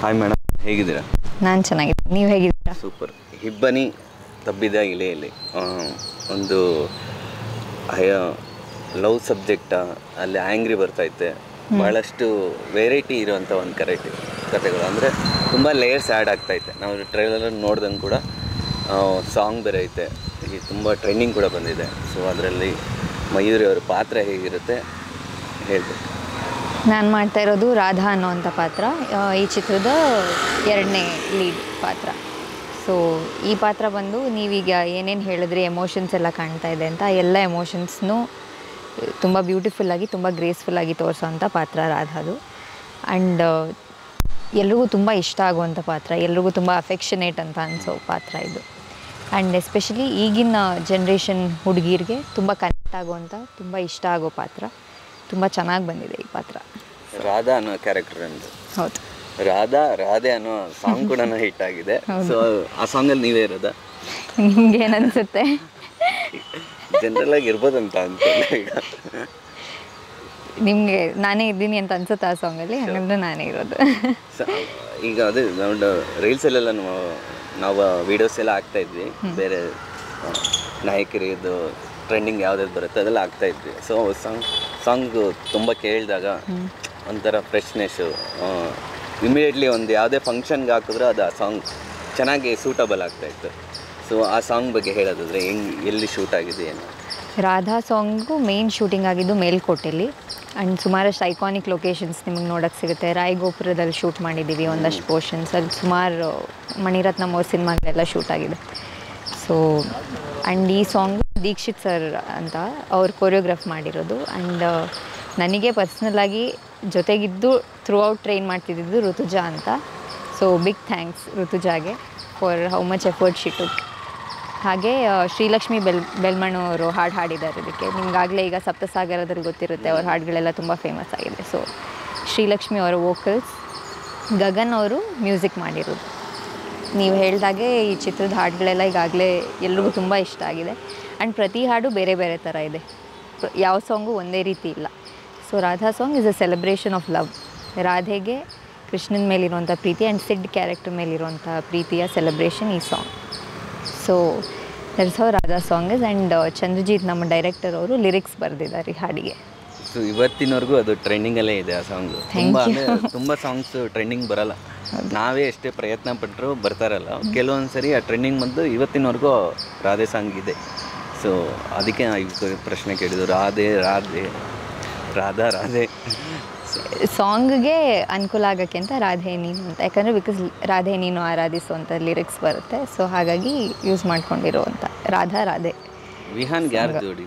Hi madam ಹೇಗಿದ್ದೀರಾ ನಾನು ಚೆನ್ನಾಗಿದ್ದೀನಿ ನೀವು ಹೇಗಿದ್ದೀರಾ ಸೂಪರ್ ಹಿಬ್ಬನಿ ತಬ್ಬಿದ ಇಲೆಯಲ್ಲಿ ಆ, ಒಂದು ಲವ್ ಸಬ್ಜೆಕ್ಟ ಅಲ್ಲಿ ಆ್ಯಂಗ್ರಿ ಬರ್ತೈತೆ ಭಾಳಷ್ಟು ವೆರೈಟಿ ಇರುವಂಥ ಒಂದು ಕರೆಕ್ಟ್ ಕತೆಗಳು ಅಂದರೆ ತುಂಬ ಲೇಯರ್ಸ್ ಆ್ಯಡ್ ಆಗ್ತೈತೆ ನಾವು ಟ್ರೈಲರ್ ನೋಡ್ದಂಗೆ ಕೂಡ ಸಾಂಗ್ ಬೇರೆ ಐತೆ ಈ ತುಂಬ ಟ್ರೆಂಡಿಂಗ್ ಕೂಡ ಬಂದಿದೆ ಸೊ ಅದರಲ್ಲಿ ಮಯೂರಿ ಅವರ ಪಾತ್ರ ಹೇಗಿರುತ್ತೆ ಹೇಳ್ಬೇಕು ನಾನು ಮಾಡ್ತಾ ಇರೋದು ರಾಧಾ ಅನ್ನೋವಂಥ ಪಾತ್ರ ಆ, ಈ ಚಿತ್ರದ ಎರಡನೇ ಲೀಡ್ ಪಾತ್ರ ಸೊ ಈ ಪಾತ್ರ ಬಂದು ನೀವೀಗ ಏನೇನು ಹೇಳಿದ್ರಿ ಎಮೋಷನ್ಸ್ ಎಲ್ಲ ಕಾಣ್ತಾ ಇದೆ ಅಂತ ಎಲ್ಲ ಎಮೋಷನ್ಸ್ನು ತುಂಬ ಬ್ಯೂಟಿಫುಲ್ಲಾಗಿ ತುಂಬ ಗ್ರೇಸ್ಫುಲ್ಲಾಗಿ ತೋರಿಸೋವಂಥ ಪಾತ್ರ ರಾಧಾದು ಆ್ಯಂಡ್ ಎಲ್ರಿಗೂ ತುಂಬ ಇಷ್ಟ ಆಗುವಂಥ ಪಾತ್ರ ಎಲ್ರಿಗೂ ತುಂಬ ಅಫೆಕ್ಷನೇಟ್ ಅಂತ ಅನಿಸೋ ಪಾತ್ರ ಇದು ಆ್ಯಂಡ್ ಎಸ್ಪೆಷಲಿ ಈಗಿನ ಜನ್ರೇಷನ್ ಹುಡುಗಿರಿಗೆ ತುಂಬ ಕನೆಕ್ಟ್ ಆಗುವಂಥ ತುಂಬ ಇಷ್ಟ ಆಗೋ ಪಾತ್ರ ತುಂಬ ಚೆನ್ನಾಗಿ ಬಂದಿದೆ ಈ ಪಾತ್ರ ರಾಧಾ ಅನ್ನೋ ಕ್ಯಾರೆಕ್ಟರ್ ಎಂದು ಹೌದು ರಾಧಾ ರಾಧೆ ಅನ್ನೋ ಸಾಂಗ್ ಕೂಡ ಹಿಟ್ ಆಗಿದೆ ಸೊ ಆ ಸಾಂಗಲ್ಲಿ ನೀವೇ ಇರೋದ ನಿಮ್ಗೆ ಏನನ್ಸುತ್ತೆ ಜನರಲ್ ಆಗಿ ಇರ್ಬೋದಂತ ಅನ್ಕೊಂಡೆ ಈಗ ನಿಮಗೆ ನಾನೇ ಇದ್ದೀನಿ ಅಂತ ಅನ್ಸುತ್ತೆ ಆ ಸಾಂಗಲ್ಲಿ ಹಂಗಂದ್ರೆ ನಾನೇ ಇರೋದು ಸ- ಈಗ ಅದೇ ನಾವು ರೀಲ್ಸಲ್ಲೆಲ್ಲ ನಾವು ನಾವು ವೀಡಿಯೋಸ್ ಎಲ್ಲ ಹಾಕ್ತಾ ಇದ್ವಿ ಬೇರೆ ಆ, ನಾಯಕರಿದ್ದು ಟ್ರೆಂಡಿಂಗ್ ಯಾವ್ದಾದ್ರು ಬರುತ್ತೆ ಅದೆಲ್ಲ ಹಾಕ್ತಾ ಇದ್ವಿ ಸೊ ಸಾಂಗ್ ಸಾಂಗ್ ತುಂಬ ಕೇಳಿದಾಗ ಒಂಥರ ಫ್ರೆಶ್ನೆಸ್ಸು ಇಮಿಡಿಯೇಟ್ಲಿ ಒಂದು ಯಾವುದೇ ಫಂಕ್ಷನ್ಗೆ ಹಾಕಿದ್ರೆ ಅದು ಆ ಸಾಂಗ್ ಚೆನ್ನಾಗಿ ಸೂಟಬಲ್ ಆಗ್ತಾಯಿತ್ತು ಸೊ ಆ ಸಾಂಗ್ ಬಗ್ಗೆ ಹೇಳೋದಾದ್ರೆ ಹೆಂಗೆ ಎಲ್ಲಿ ಶೂಟ್ ಆಗಿದೆ ಏನು ರಾಧಾ ಸಾಂಗು ಮೇನ್ ಶೂಟಿಂಗ್ ಆಗಿದ್ದು ಮೇಲ್ಕೋಟೆಲಿ ಆ್ಯಂಡ್ ಸುಮಾರಷ್ಟು ಐಕಾನಿಕ್ ಲೊಕೇಶನ್ಸ್ ನಿಮಗೆ ನೋಡೋಕ್ಕೆ ಸಿಗುತ್ತೆ ರಾಯಗೋಪುರದಲ್ಲಿ ಶೂಟ್ ಮಾಡಿದ್ದೀವಿ ಒಂದಷ್ಟು ಪೋರ್ಷನ್ಸ್ ಅಲ್ಲಿ ಸುಮಾರು ಮಣಿರತ್ನಂ ಅವ್ರ ಸಿನಿಮಾಗಳೆಲ್ಲ ಶೂಟ್ ಆಗಿದೆ ಸೊ ಆ್ಯಂಡ್ ಈ ಸಾಂಗ್ ದೀಕ್ಷಿತ್ ಸರ್ ಅಂತ ಅವ್ರು ಕೊರಿಯೋಗ್ರಾಫ್ ಮಾಡಿರೋದು ಆ್ಯಂಡ್ ನನಗೆ ಪರ್ಸ್ನಲ್ಲಾಗಿ ಜೊತೆಗಿದ್ದು ಥ್ರೂ ಔಟ್ ಟ್ರೈನ್ ಮಾಡ್ತಿದ್ದಿದ್ದು ಋತುಜಾ ಅಂತ ಸೊ ಬಿಗ್ ಥ್ಯಾಂಕ್ಸ್ ಋತುಜಾಗೆ for how much effort she took ಹಾಗೆ ಆ, ಶ್ರೀಲಕ್ಷ್ಮಿ ಬೆಲ್ ಬೆಲ್ಮಣ್ಣು ಅವರು ಹಾಡು ಹಾಡಿದ್ದಾರೆ ಇದಕ್ಕೆ ನಿಮ್ಗಾಗಲೇ ಈಗ ಸಪ್ತಸಾಗರದಲ್ಲಿ ಗೊತ್ತಿರುತ್ತೆ ಅವ್ರ ಹಾಡುಗಳೆಲ್ಲ ತುಂಬ ಫೇಮಸ್ ಆಗಿದೆ ಸೊ ಶ್ರೀಲಕ್ಷ್ಮಿ ಅವರ ವೋಕಲ್ಸ್ ಗಗನ್ ಅವರು ಮ್ಯೂಸಿಕ್ ಮಾಡಿರೋದು ನೀವು ಹೇಳ್ದಾಗೆ ಈ ಚಿತ್ರದ ಹಾಡುಗಳೆಲ್ಲ ಈಗಾಗಲೇ ಎಲ್ರಿಗೂ ತುಂಬ ಇಷ್ಟ ಆಗಿದೆ ಆ್ಯಂಡ್ ಪ್ರತಿ ಹಾಡು ಬೇರೆ ಬೇರೆ ಥರ ಇದೆ ಪ್ರ- ಯಾವ ಸಾಂಗು ಒಂದೇ ರೀತಿ ಇಲ್ಲ so Radha song is a celebration of love ರಾಧೆಗೆ ಕೃಷ್ಣನ ಮೇಲಿರುವಂಥ ಪ್ರೀತಿ ಆ್ಯಂಡ್ ಸಿಡ್ ಕ್ಯಾರೆಕ್ಟರ್ ಮೇಲಿರುವಂಥ ಪ್ರೀತಿಯ ಸೆಲೆಬ್ರೇಷನ್ ಈ song so that's how Radha song is and Chandrajith ನಮ್ಮ ಡೈರೆಕ್ಟರ್ ಅವರು ಲಿರಿಕ್ಸ್ ಬರೆದಿದ್ದಾರೆ ಈ ಹಾಡಿಗೆ ಸೊ ಇವತ್ತಿನವರೆಗೂ ಅದು ಟ್ರೆಂಡಿಂಗಲ್ಲೇ ಇದೆ ಆ ಸಾಂಗು ತುಂಬ ಅಂದರೆ ತುಂಬ ಸಾಂಗ್ಸ್ ಟ್ರೆಂಡಿಂಗ್ ಬರಲ್ಲ ನಾವೇ ಎಷ್ಟೇ ಪ್ರಯತ್ನ ಪಟ್ಟರು ಬರ್ತಾರಲ್ಲ ಕೆಲವೊಂದು ಸರಿ ಆ ಟ್ರೆಂಡಿಂಗ್ ಬಂದು ಇವತ್ತಿನವರೆಗೂ ರಾಧೆ ಸಾಂಗ್ ಇದೆ ಸೊ ಅದಕ್ಕೆ ನಾ ಈಗ ಪ್ರಶ್ನೆ ಕೇಳಿದ್ದು ರಾಧೆ ರಾಧೆ ರಾಧಾ ರಾಧೆ ಸಾಂಗ್ಗೆ ಅನುಕೂಲ ಆಗೋಕ್ಕೆ ಅಂತ ರಾಧೆ ನೀನು ಅಂತ ಯಾಕಂದರೆ ಬಿಕಾಸ್ ರಾಧೆ ನೀನು ಆರಾಧಿಸು ಅಂತ ಲಿರಿಕ್ಸ್ ಬರುತ್ತೆ ಸೊ ಹಾಗಾಗಿ ಯೂಸ್ ಮಾಡ್ಕೊಂಡಿರುವಂಥ ರಾಧಾ ರಾಧೆ ವಿಹಾನ್ಗೆ ಯಾರು ಜೋಡಿ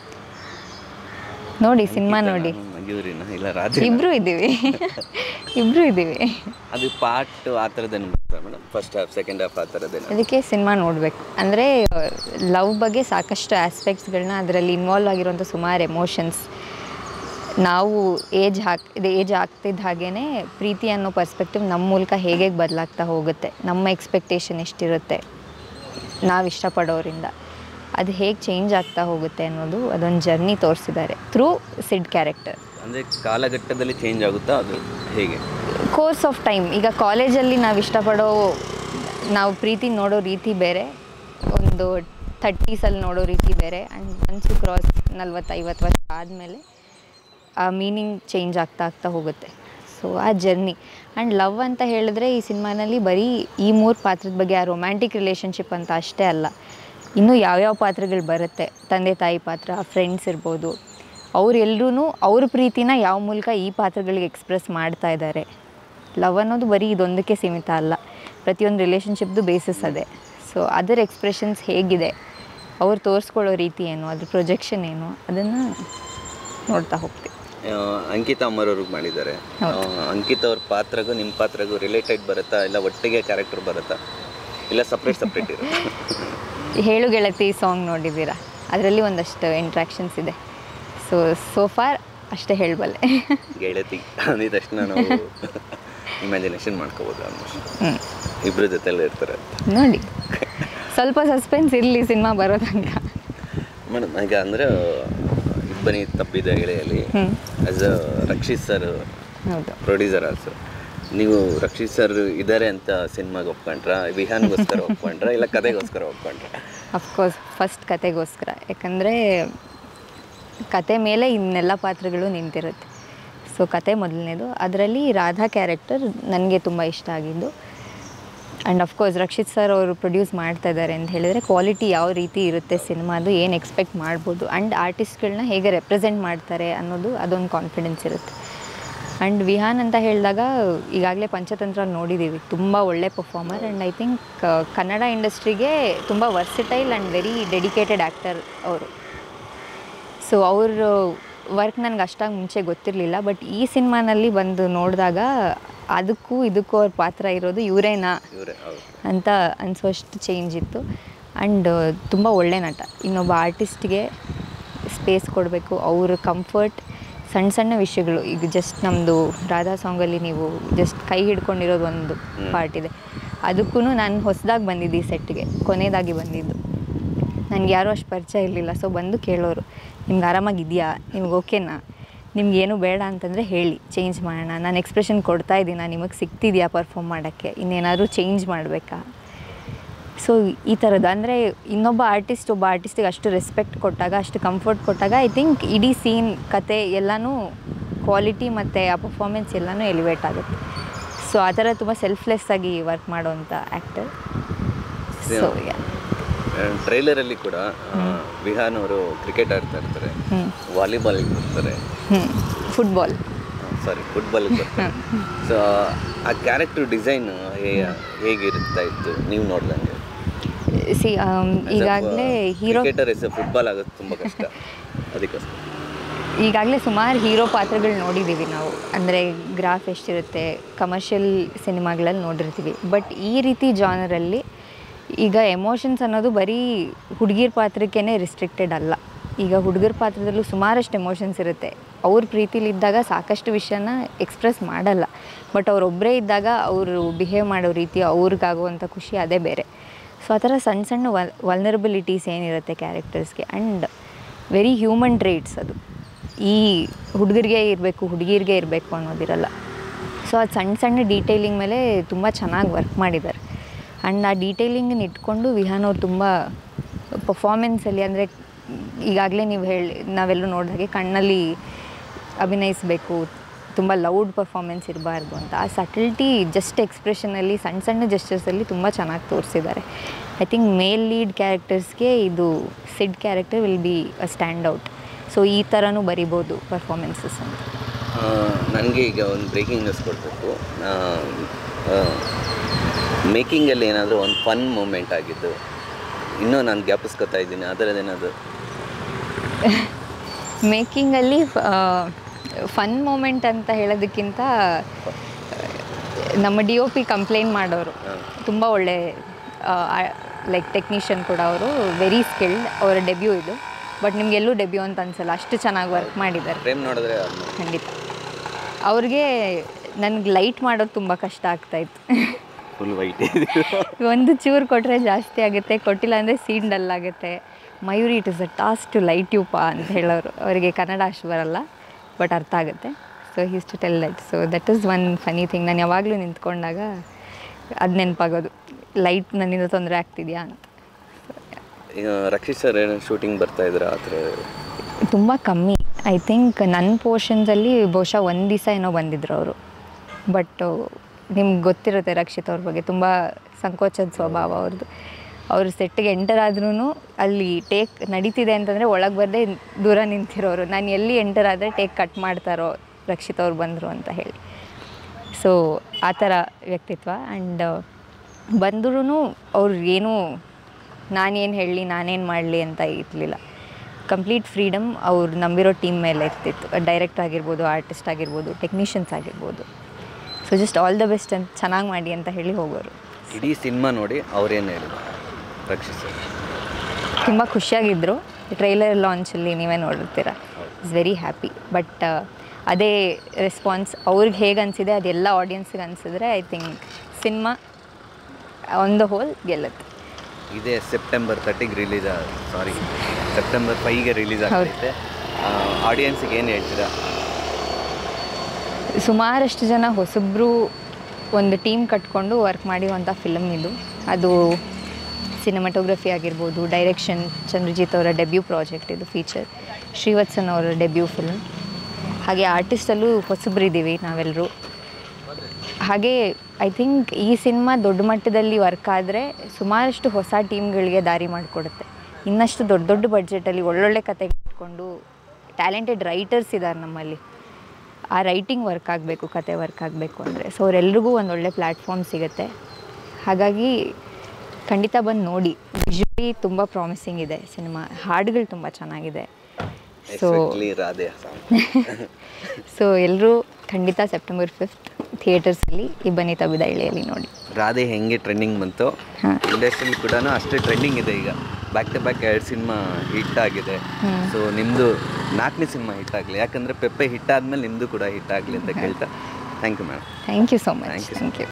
ನೋಡಿ ಸಿನಿಮಾ ನೋಡಿ ಮಯೂರಿನ ಇಲ್ಲ ರಾಧೆ ಇಬ್ರು ಇದ್ದೀವಿ ಇಬ್ರು ಇದ್ದೀವಿ ಅದು ಪಾರ್ಟ್ ಆ ಥರದ್ದೇನು ಬರ್ತದೆ madam first half second half ಆ ಥರದ್ದೇನು ಅದಕ್ಕೆ ಸಿನಿಮಾ ನೋಡಬೇಕು ಅಂದರೆ ಲವ್ ಬಗ್ಗೆ ಸಾಕಷ್ಟು ಆಸ್ಪೆಕ್ಟ್ಸ್ಗಳನ್ನ ಅದರಲ್ಲಿ ಇನ್ವಾಲ್ವ್ ಆಗಿರುವಂಥ ಸುಮಾರು ಎಮೋಷನ್ಸ್ ನಾವು ಏಜ್ ಹಾಕ್ ಇದು ಏಜ್ ಆಗ್ತಿದ್ದ ಹಾಗೇ ಪ್ರೀತಿ ಅನ್ನೋ ಪರ್ಸ್ಪೆಕ್ಟಿವ್ ನಮ್ಮ ಮೂಲಕ ಹೇಗೆ ಬದಲಾಗ್ತಾ ಹೋಗುತ್ತೆ ನಮ್ಮ ಎಕ್ಸ್ಪೆಕ್ಟೇಷನ್ ಎಷ್ಟಿರುತ್ತೆ ನಾವು ಇಷ್ಟಪಡೋರಿಂದ ಅದು ಹೇಗೆ ಚೇಂಜ್ ಆಗ್ತಾ ಹೋಗುತ್ತೆ ಅನ್ನೋದು ಅದೊಂದು ಜರ್ನಿ ತೋರಿಸಿದ್ದಾರೆ ಥ್ರೂ ಸಿಡ್ ಕ್ಯಾರೆಕ್ಟರ್ ಅಂದರೆ ಕಾಲಘಟ್ಟದಲ್ಲಿ ಚೇಂಜ್ ಆಗುತ್ತಾ ಅದು ಹೇಗೆ ಕೋರ್ಸ್ ಆಫ್ ಟೈಮ್ ಈಗ ಕಾಲೇಜಲ್ಲಿ ನಾವು ಇಷ್ಟಪಡೋ ನಾವು ಪ್ರೀತಿ ನೋಡೋ ರೀತಿ ಬೇರೆ ಒಂದು ಥರ್ಟೀಸಲ್ಲಿ ನೋಡೋ ರೀತಿ ಬೇರೆ ಆ್ಯಂಡ್ ಒನ್ಸ್ ಕ್ರಾಸ್ ನಲ್ವತ್ತೈವತ್ತು ವರ್ಷ ಆದಮೇಲೆ ಆ ಮೀನಿಂಗ್ ಚೇಂಜ್ ಆಗ್ತಾ ಆಗ್ತಾ ಹೋಗುತ್ತೆ ಸೊ ಆ ಜರ್ನಿ ಆ್ಯಂಡ್ ಲವ್ ಅಂತ ಹೇಳಿದ್ರೆ ಈ ಸಿನಿಮಾನಲ್ಲಿ ಬರೀ ಈ ಮೂರು ಪಾತ್ರದ ಬಗ್ಗೆ ಆ ರೊಮ್ಯಾಂಟಿಕ್ ರಿಲೇಷನ್ಶಿಪ್ ಅಂತ ಅಷ್ಟೇ ಅಲ್ಲ ಇನ್ನೂ ಯಾವ್ಯಾವ ಪಾತ್ರಗಳು ಬರುತ್ತೆ ತಂದೆ ತಾಯಿ ಪಾತ್ರ ಫ್ರೆಂಡ್ಸ್ ಇರ್ಬೋದು ಅವರೆಲ್ಲರೂ ಅವ್ರ ಪ್ರೀತಿನ ಯಾವ ಮೂಲಕ ಈ ಪಾತ್ರಗಳಿಗೆ ಎಕ್ಸ್ಪ್ರೆಸ್ ಮಾಡ್ತಾ ಇದ್ದಾರೆ ಲವ್ ಅನ್ನೋದು ಬರೀ ಇದೊಂದಕ್ಕೆ ಸೀಮಿತ ಅಲ್ಲ ಪ್ರತಿಯೊಂದು ರಿಲೇಷನ್ಶಿಪ್ದು ಬೇಸಿಸ್ ಅದೇ ಸೊ ಅದರ್ ಎಕ್ಸ್ಪ್ರೆಷನ್ಸ್ ಹೇಗಿದೆ ಅವ್ರು ತೋರಿಸ್ಕೊಳ್ಳೋ ರೀತಿ ಏನು ಅದ್ರ ಪ್ರೊಜೆಕ್ಷನ್ ಏನು ಅದನ್ನು ನೋಡ್ತಾ ಹೋಗ್ತೀವಿ ಆ, ಅಂಕಿತಾ ಅಮ್ಮರವ್ರಿಗೆ ಮಾಡಿದ್ದಾರೆ ಆ, ಅಂಕಿತಾ ಅವ್ರ ಪಾತ್ರಗೂ ನಿಮ್ಮ ಪಾತ್ರಗೂ ರಿಲೇಟೆಡ್ ಬರುತ್ತಾ ಇಲ್ಲ ಒಟ್ಟಿಗೆ ಕ್ಯಾರೆಕ್ಟರ್ ಬರುತ್ತಾ ಇಲ್ಲ ಸಪ್ರೇಟ್ ಸಪ್ರೇಟ್ ಇರುತ್ತೆ ಹೇಳು ಗೆಳತಿ ಸಾಂಗ್ ನೋಡಿದ್ದೀರಾ ಅದರಲ್ಲಿ ಒಂದಷ್ಟು ಇಂಟ್ರಾಕ್ಷನ್ಸ್ ಇದೆ ಸೊ ಸೋ ಫಾರ್ ಅಷ್ಟೇ ಹೇಳಬಲ್ಲೆ ಗೆಳತಿ ಅಂದಿದ ತಕ್ಷಣ ನಾವು ಇಮ್ಯಾಜಿನೇಷನ್ ಮಾಡ್ಕೋಬೋದು ಆಲ್ಮೋಸ್ಟ್ ಹ್ಞೂ ಇಬ್ಬರ ಜೊತೆಲ್ಲ ಇರ್ತಾರೆ ನೋಡಿ ಸ್ವಲ್ಪ ಸಸ್ಪೆನ್ಸ್ ಇರಲಿ ಸಿನಿಮಾ ಬರೋ ತನಕ ಮೇಡಮ್ ಈಗ ಅಂದರೆ ಇಬ್ಬನಿ ತಪ್ಪಿದ ಎಳೆಯಲ್ಲಿ ಹ್ಞೂ ಆಸ್ ಅ ರಕ್ಷಿತ್ ಸರ್ ಹೌದು ಪ್ರೊಡ್ಯೂಸರ್ ಆಲ್ಸೋ ನೀವು ರಕ್ಷಿತ್ ಸರ್ ಇದ್ದಾರೆ ಅಂತ ಸಿನಿಮಾಗೆ ಒಪ್ಕೊಂಡ್ರ ವಿಹಾನ್ಗೋಸ್ಕರ ಒಪ್ಕೊಂಡ್ರ ಇಲ್ಲ ಕತೆಗೋಸ್ಕರ ಒಪ್ಕೊಂಡ್ರ ಅಫ್ಕೋರ್ಸ್ ಫಸ್ಟ್ ಕತೆಗೋಸ್ಕರ ಯಾಕಂದರೆ ಕತೆ ಮೇಲೆ ಇನ್ನೆಲ್ಲ ಪಾತ್ರಗಳು ನಿಂತಿರುತ್ತೆ ಸೊ ಕತೆ ಮೊದಲನೇದು ಅದರಲ್ಲಿ ರಾಧಾ ಕ್ಯಾರೆಕ್ಟರ್ ನನಗೆ ತುಂಬ ಇಷ್ಟ ಆಗಿದ್ದು ಆ್ಯಂಡ್ ಅಫ್ಕೋರ್ಸ್ ರಕ್ಷಿತ್ ಸರ್ ಅವರು ಪ್ರೊಡ್ಯೂಸ್ ಮಾಡ್ತಾ ಇದ್ದಾರೆ ಅಂತ ಹೇಳಿದರೆ ಕ್ವಾಲಿಟಿ ಯಾವ ರೀತಿ ಇರುತ್ತೆ ಸಿನಿಮಾದು ಏನು ಎಕ್ಸ್ಪೆಕ್ಟ್ ಮಾಡ್ಬೋದು ಆ್ಯಂಡ್ ಆರ್ಟಿಸ್ಟ್ಗಳನ್ನ ಹೇಗೆ ರೆಪ್ರೆಸೆಂಟ್ ಮಾಡ್ತಾರೆ ಅನ್ನೋದು ಅದೊಂದು ಕಾನ್ಫಿಡೆನ್ಸ್ ಇರುತ್ತೆ ಆ್ಯಂಡ್ ವಿಹಾನ್ ಅಂತ ಹೇಳಿದಾಗ ಈಗಾಗಲೇ ಪಂಚತಂತ್ರ ನೋಡಿದ್ದೀವಿ ತುಂಬ ಒಳ್ಳೆ performer and I think Kannada ಇಂಡಸ್ಟ್ರಿಗೆ ತುಂಬ versatile and very dedicated actor ಅವರು ಸೊ ಅವ್ರ ವರ್ಕ್ ನನಗೆ ಅಷ್ಟಾಗಿ ಮುಂಚೆ ಗೊತ್ತಿರಲಿಲ್ಲ ಬಟ್ ಈ ಸಿನಿಮಾನಲ್ಲಿ ಬಂದು ನೋಡಿದಾಗ ಅದಕ್ಕೂ ಇದಕ್ಕೂ ಅವ್ರ ಪಾತ್ರ ಇರೋದು ಇವರೇನಾ ಇವರೇ ಹೌದು ಅಂತ ಅನಿಸೋಷ್ಟು ಚೇಂಜ್ ಇತ್ತು ಆ್ಯಂಡ್ ತುಂಬ ಒಳ್ಳೆ ನಟ ಇನ್ನೊಬ್ಬ ಆರ್ಟಿಸ್ಟ್ಗೆ ಸ್ಪೇಸ್ ಕೊಡಬೇಕು ಅವ್ರ ಕಂಫರ್ಟ್ ಸಣ್ಣ ಸಣ್ಣ ವಿಷಯಗಳು ಈಗ ಜಸ್ಟ್ ನಮ್ಮದು ರಾಧಾ ಸಾಂಗಲ್ಲಿ ನೀವು ಜಸ್ಟ್ ಕೈ ಹಿಡ್ಕೊಂಡಿರೋದು ಒಂದು ಪಾರ್ಟ್ ಇದೆ ಅದಕ್ಕೂ ನಾನು ಹೊಸದಾಗಿ ಬಂದಿದ್ದು ಈ ಸೆಟ್ಗೆ ಕೊನೆಯದಾಗಿ ಬಂದಿದ್ದು ನನಗೆ ಯಾರೂ ಅಷ್ಟು ಪರಿಚಯ ಇರಲಿಲ್ಲ ಸೊ ಬಂದು ಕೇಳೋರು ನಿಮ್ಗೆ ಆರಾಮಾಗಿದೆಯಾ ನಿಮ್ಗೆ ಓಕೆನಾ ನಿಮ್ಗೆ ಏನು ಬೇಡ ಅಂತಂದರೆ ಹೇಳಿ ಚೇಂಜ್ ಮಾಡೋಣ ನಾನು ಎಕ್ಸ್ಪ್ರೆಷನ್ ಕೊಡ್ತಾ ಇದ್ದೀನ ನಿಮಗೆ ಸಿಗ್ತಿದೆಯಾ ಪರ್ಫಾರ್ಮ್ ಮಾಡೋಕ್ಕೆ ಇನ್ನೇನಾದರೂ ಚೇಂಜ್ ಮಾಡಬೇಕಾ ಸೊ ಈ ಥರದ್ದು ಅಂದರೆ ಇನ್ನೊಬ್ಬ ಆರ್ಟಿಸ್ಟ್ ಒಬ್ಬ ಆರ್ಟಿಸ್ಟಿಗೆ ಅಷ್ಟು ರೆಸ್ಪೆಕ್ಟ್ ಕೊಟ್ಟಾಗ ಅಷ್ಟು ಕಂಫರ್ಟ್ ಕೊಟ್ಟಾಗ ಐ ಥಿಂಕ್ ಇಡೀ ಸೀನ್ ಕತೆ ಎಲ್ಲನೂ ಕ್ವಾಲಿಟಿ ಮತ್ತು ಆ ಪರ್ಫಾರ್ಮೆನ್ಸ್ ಎಲ್ಲನೂ ಎಲಿವೇಟ್ ಆಗುತ್ತೆ ಸೊ ಆ ಥರ ತುಂಬ ಸೆಲ್ಫ್ಲೆಸ್ ಆಗಿ ವರ್ಕ್ ಮಾಡೋವಂಥ ಆ್ಯಕ್ಟರ್ ಸೊ ಟ್ರೈಲರಲ್ಲಿ ಕೂಡ ಆ, ವಿಹಾನ್ ಅವರು ಕ್ರಿಕೆಟ್ ಆಡ್ತಾ ಇರ್ತಾರೆ ಹ್ಞೂ ವಾಲಿಬಾಲಿಗೆ ಬರ್ತಾರೆ ಹ್ಞೂ ಫುಟ್ಬಾಲ್ ಸಾರಿ ಫುಟ್ಬಾಲಿಗೆ ಬರ್ತಾರೆ ಸೊ ಆ ಕ್ಯಾರೆಕ್ಟರ್ ಡಿಸೈನ್ ಹೇಗಿರ್ತಾ ಇತ್ತು ನೀವು ನೋಡ್ದಂಗೆ ಸಿ ಈಗಾಗಲೇ ಹೀರೋ ಕ್ರಿಕೆಟರ್ ಎಸ್ ಫುಟ್ಬಾಲ್ ಆಗೋದು ತುಂಬ ಕಷ್ಟ ಅದಕ್ಕೋಸ್ಕರ ಈಗಾಗಲೇ ಸುಮಾರು ಹೀರೋ ಪಾತ್ರಗಳು ನೋಡಿದ್ದೀವಿ ನಾವು ಅಂದರೆ ಗ್ರಾಫ್ ಎಷ್ಟಿರುತ್ತೆ ಕಮರ್ಷಿಯಲ್ ಸಿನಿಮಾಗಳಲ್ಲಿ ನೋಡಿರ್ತೀವಿ ಬಟ್ ಈ ರೀತಿ ಜಾನರಲ್ಲಿ ಈಗ ಎಮೋಷನ್ಸ್ ಅನ್ನೋದು ಬರೀ ಹುಡುಗಿರ ಪಾತ್ರಕ್ಕೇ ರಿಸ್ಟ್ರಿಕ್ಟೆಡ್ ಅಲ್ಲ ಈಗ ಹುಡುಗರ ಪಾತ್ರದಲ್ಲೂ ಸುಮಾರಷ್ಟು ಎಮೋಷನ್ಸ್ ಇರುತ್ತೆ ಅವ್ರ ಪ್ರೀತಿಲಿದ್ದಾಗ ಸಾಕಷ್ಟು ವಿಷಯನ ಎಕ್ಸ್ಪ್ರೆಸ್ ಮಾಡಲ್ಲ ಬಟ್ ಅವರೊಬ್ಬರೇ ಇದ್ದಾಗ ಅವರು ಬಿಹೇವ್ ಮಾಡೋ ರೀತಿ ಅವ್ರಿಗಾಗುವಂಥ ಖುಷಿ ಅದೇ ಬೇರೆ ಸೊ ಆ ಥರ ಸಣ್ಣ ಸಣ್ಣ ವಲ್ ವಲ್ನರಬಿಲಿಟೀಸ್ ಏನಿರುತ್ತೆ ಕ್ಯಾರೆಕ್ಟರ್ಸ್ಗೆ ಆ್ಯಂಡ್ ವೆರಿ ಹ್ಯೂಮನ್ ಟ್ರೇಟ್ಸ್ ಅದು ಈ ಹುಡುಗರಿಗೆ ಇರಬೇಕು ಹುಡುಗಿರಿಗೆ ಇರಬೇಕು ಅನ್ನೋದಿರಲ್ಲ ಸೊ ಅದು ಸಣ್ಣ ಸಣ್ಣ ಡೀಟೇಲಿಂಗ್ ಮೇಲೆ ತುಂಬ ಚೆನ್ನಾಗಿ ವರ್ಕ್ ಮಾಡಿದ್ದಾರೆ ಆ್ಯಂಡ್ ಆ ಡೀಟೇಲಿಂಗನ್ನ ಇಟ್ಕೊಂಡು ವಿಹಾನ್ ಅವ್ರು ತುಂಬ ಪರ್ಫಾಮೆನ್ಸಲ್ಲಿ ಅಂದರೆ ಈಗಾಗಲೇ ನೀವು ಹೇಳಿ ನಾವೆಲ್ಲೂ ನೋಡಿದಾಗೆ ಕಣ್ಣಲ್ಲಿ ಅಭಿನಯಿಸಬೇಕು ತುಂಬ ಲೌಡ್ ಪರ್ಫಾಮೆನ್ಸ್ ಇರಬಾರ್ದು ಅಂತ ಆ ಸಟಲ್ಟಿ ಜಸ್ಟ್ ಎಕ್ಸ್ಪ್ರೆಷನಲ್ಲಿ ಸಣ್ಣ ಸಣ್ಣ ಜೆಸ್ಟರ್ಸಲ್ಲಿ ತುಂಬ ಚೆನ್ನಾಗಿ ತೋರಿಸಿದ್ದಾರೆ ಐ ಥಿಂಕ್ ಮೇಲ್ ಲೀಡ್ ಕ್ಯಾರೆಕ್ಟರ್ಸ್ಗೆ ಇದು Sid character will be a stand out so ಈ ಥರನೂ ಬರಿಬೋದು ಪರ್ಫಾಮೆನ್ಸಸ್ ಅಂತ ನನಗೆ ಈಗ ಒಂದು ಬ್ರೇಕಿಂಗ್ ನ್ಯೂಸ್ ಕೊಡಬೇಕು ಮೇಕಿಂಗಲ್ಲಿ ಏನಾದರೂ ಒಂದು ಫನ್ ಮೂಮೆಂಟ್ ಆಗಿದ್ದು ಇನ್ನೂ ನಾನು ಜ್ಞಾಪಿಸ್ಕೊತಾ ಇದ್ದೀನಿ ಆ ಥರದ್ದೇನಾದ್ರು ಮೇಕಿಂಗಲ್ಲಿ ಫನ್ ಮೂಮೆಂಟ್ ಅಂತ ಹೇಳೋದಕ್ಕಿಂತ ನಮ್ಮ ಡಿ ಒ ಪಿ ಕಂಪ್ಲೇಂಟ್ ಮಾಡೋರು ತುಂಬ ಒಳ್ಳೆ ಲೈಕ್ ಟೆಕ್ನಿಷಿಯನ್ ಕೂಡ ಅವರು ವೆರಿ ಸ್ಕಿಲ್ಡ್ ಅವರ ಡೆಬ್ಯೂ ಇದು ಬಟ್ ನಿಮಗೆಲ್ಲೂ ಡೆಬ್ಯೂ ಅಂತ ಅನ್ಸಲ್ಲ ಅಷ್ಟು ಚೆನ್ನಾಗಿ ವರ್ಕ್ ಮಾಡಿದ್ದಾರೆ ಫ್ರೇಮ್ ನೋಡಿದ್ರೆ ಖಂಡಿತ ಅವ್ರಿಗೆ ನನಗೆ ಲೈಟ್ ಮಾಡೋದು ತುಂಬ ಕಷ್ಟ ಆಗ್ತಾಯಿತ್ತು ಫುಲ್ ವೈಟ್ ಒಂದು ಚೂರು ಕೊಟ್ಟರೆ ಜಾಸ್ತಿ ಆಗುತ್ತೆ ಕೊಟ್ಟಿಲ್ಲ ಅಂದರೆ ಸೀನ್ ಡಲ್ ಆಗುತ್ತೆ Mayuri it is a task to light you ಪಾ ಅಂತ ಹೇಳೋರು ಅವರಿಗೆ ಕನ್ನಡ ಅಷ್ಟು ಬರಲ್ಲ ಬಟ್ ಅರ್ಥ ಆಗುತ್ತೆ so he's to tell that so that is one funny thing ನಾನು ಯಾವಾಗಲೂ ನಿಂತ್ಕೊಂಡಾಗ ಅದು ನೆನಪಾಗೋದು ಲೈಟ್ ನನ್ನಿಂದ ತೊಂದರೆ ಆಗ್ತಿದೆಯಾ ಅಂತ ಈಗ ರಕ್ಷಿತ್ ಸರ್ ಏನೋ ಶೂಟಿಂಗ್ ಬರ್ತಾ ಇದ್ರೆ ಆ ಥರ ತುಂಬ ಕಮ್ಮಿ ಐ ಥಿಂಕ್ ನನ್ನ ಪೋರ್ಷನ್ಸಲ್ಲಿ ಬಹುಶಃ ಒಂದು ದಿವಸ ಏನೋ ಬಂದಿದ್ರು ಅವರು ಬಟ್ ನಿಮ್ಗೆ ಗೊತ್ತಿರುತ್ತೆ ರಕ್ಷಿತ್ ಅವ್ರ ಬಗ್ಗೆ ತುಂಬ ಸಂಕೋಚದ ಸ್ವಭಾವ ಅವ್ರದ್ದು ಅವ್ರ ಸೆಟ್ಟಿಗೆ ಎಂಟರ್ ಆದ್ರೂ ಅಲ್ಲಿ ಟೇಕ್ ನಡೀತಿದೆ ಅಂತಂದರೆ ಒಳಗೆ ಬರದೆ ದೂರ ನಿಂತಿರೋರು ನಾನು ಎಲ್ಲಿ ಎಂಟರ್ ಆದರೆ ಟೇಕ್ ಕಟ್ ಮಾಡ್ತಾರೋ ರಕ್ಷಿತ್ ಅವ್ರು ಬಂದರು ಅಂತ ಹೇಳಿ ಸೊ ಆ ಥರ ವ್ಯಕ್ತಿತ್ವ ಆ್ಯಂಡ್ ಬಂದ್ರೂ ಅವ್ರು ಏನೂ ನಾನೇನು ಹೇಳಲಿ ನಾನೇನು ಮಾಡಲಿ ಅಂತ ಇರಲಿಲ್ಲ ಕಂಪ್ಲೀಟ್ ಫ್ರೀಡಮ್ ಅವ್ರು ನಂಬಿರೋ ಟೀಮ್ ಮೇಲೆ ಇರ್ತಿತ್ತು ಡೈರೆಕ್ಟ್ ಆಗಿರ್ಬೋದು ಆರ್ಟಿಸ್ಟ್ ಆಗಿರ್ಬೋದು ಟೆಕ್ನಿಷಿಯನ್ಸ್ ಆಗಿರ್ಬೋದು so just all the best ಅಂತ ಚೆನ್ನಾಗಿ ಮಾಡಿ ಅಂತ ಹೇಳಿ ಹೋಗೋರು ಇಡೀ ಸಿನಿಮಾ ನೋಡಿ ಅವ್ರೇನು ಹೇಳಿದ್ರು ರಕ್ಷಿತ್ ಸರ್ ತುಂಬ ಖುಷಿಯಾಗಿದ್ದರು ಟ್ರೈಲರ್ ಲಾಂಚಲ್ಲಿ ನೀವೇ ನೋಡಿರ್ತೀರ ಇಸ್ ವೆರಿ ಹ್ಯಾಪಿ ಬಟ್ ಅದೇ ರೆಸ್ಪಾನ್ಸ್ ಅವ್ರಿಗೆ ಹೇಗೆ ಅನಿಸಿದೆ ಅದೆಲ್ಲ ಆಡಿಯನ್ಸ್ಗೆ ಅನಿಸಿದ್ರೆ I think cinema on the whole ಗೆಲ್ಲುತ್ತೆ ಇದೇ ಸೆಪ್ಟೆಂಬರ್ ತರ್ಟಿಗೆ ರಿಲೀಸ್ ಸಾರಿ ಸೆಪ್ಟೆಂಬರ್ ಫೈವ್ಗೆ ರಿಲೀಸ್ ಹೌದು. ಆಗ್ತೈತೆ ಆಡಿಯನ್ಸಿಗೆ ಏನು ಹೇಳ್ತೀರಾ ಸುಮಾರಷ್ಟು ಜನ ಹೊಸಬ್ರು ಒಂದು ಟೀಮ್ ಕಟ್ಕೊಂಡು ವರ್ಕ್ ಮಾಡಿರುವಂಥ ಫಿಲಮ್ ಇದು ಅದು ಸಿನಿಮಾಟೋಗ್ರಫಿ ಆಗಿರ್ಬೋದು ಡೈರೆಕ್ಷನ್ ಚಂದ್ರಜಿತ್ ಅವರ ಡೆಬ್ಯೂ ಪ್ರಾಜೆಕ್ಟ್ ಇದು ಫೀಚರ್ ಶ್ರೀವತ್ಸನ್ ಅವರ ಡೆಬ್ಯೂ ಫಿಲ್ಮ್ ಹಾಗೆ ಆರ್ಟಿಸ್ಟಲ್ಲೂ ಹೊಸಬ್ರಿದ್ದೀವಿ ನಾವೆಲ್ಲರೂ ಹಾಗೆ ಐ ಥಿಂಕ್ ಈ ಸಿನಿಮಾ ದೊಡ್ಡ ಮಟ್ಟದಲ್ಲಿ ವರ್ಕ್ ಆದರೆ ಸುಮಾರಷ್ಟು ಹೊಸ ಟೀಮ್ಗಳಿಗೆ ದಾರಿ ಮಾಡಿಕೊಡುತ್ತೆ ಇನ್ನಷ್ಟು ದೊಡ್ಡ ದೊಡ್ಡ ಬಡ್ಜೆಟಲ್ಲಿ ಒಳ್ಳೊಳ್ಳೆ ಕತೆ ಇಟ್ಕೊಂಡು ಟ್ಯಾಲೆಂಟೆಡ್ ರೈಟರ್ಸ್ ಇದ್ದಾರೆ ನಮ್ಮಲ್ಲಿ ಆ ರೈಟಿಂಗ್ ವರ್ಕ್ ಆಗಬೇಕು ಕತೆ ವರ್ಕ್ ಆಗಬೇಕು ಅಂದರೆ ಸೊ ಅವರೆಲ್ರಿಗೂ ಒಂದು ಒಳ್ಳೆ ಪ್ಲ್ಯಾಟ್ಫಾರ್ಮ್ ಸಿಗುತ್ತೆ ಹಾಗಾಗಿ ಖಂಡಿತ ಬಂದು ನೋಡಿ ವಿಜುವಲಿ ತುಂಬ ಪ್ರಾಮಿಸಿಂಗ್ ಇದೆ ಸಿನಿಮಾ ಹಾಡುಗಳು ತುಂಬ ಚೆನ್ನಾಗಿದೆ so exactly Radhe song so ಎಲ್ಲರೂ ಖಂಡಿತ ಸೆಪ್ಟೆಂಬರ್ ಫಿಫ್ತ್ ಥಿಯೇಟರ್ಸಲ್ಲಿ ಈ ಬನಿತ ಬಿದಾಯಿಳಿಯಲ್ಲಿ ನೋಡಿ ರಾಧೆ ಹೆಂಗೆ ಟ್ರೆಂಡಿಂಗ್ ಬಂತು ಹಾಂ ಇಂಡಸ್ಟ್ರಿಯಲ್ಲಿ ಕೂಡ ಅಷ್ಟೇ ಟ್ರೆಂಡಿಂಗ್ ಇದೆ ಈಗ ಬ್ಯಾಕ್ ಟು ಬ್ಯಾಕ್ ಎರಡು ಸಿನಿಮಾ ಹಿಟ್ ಆಗಿದೆ ಹ್ಮ್. ಸೊ ನಿಮ್ಮದು ನಾಲ್ಕನೇ ಸಿನಿಮಾ ಹಿಟ್ ಆಗಲಿ ಯಾಕಂದರೆ ಪೆಪ್ಪೆ ಹಿಟ್ ಆದಮೇಲೆ ನಿಮ್ಮದು ಕೂಡ ಹಿಟ್ ಆಗಲಿ ಅಂತ ಕೇಳ್ತಾ thank you madam thank you so much Thank you so thank you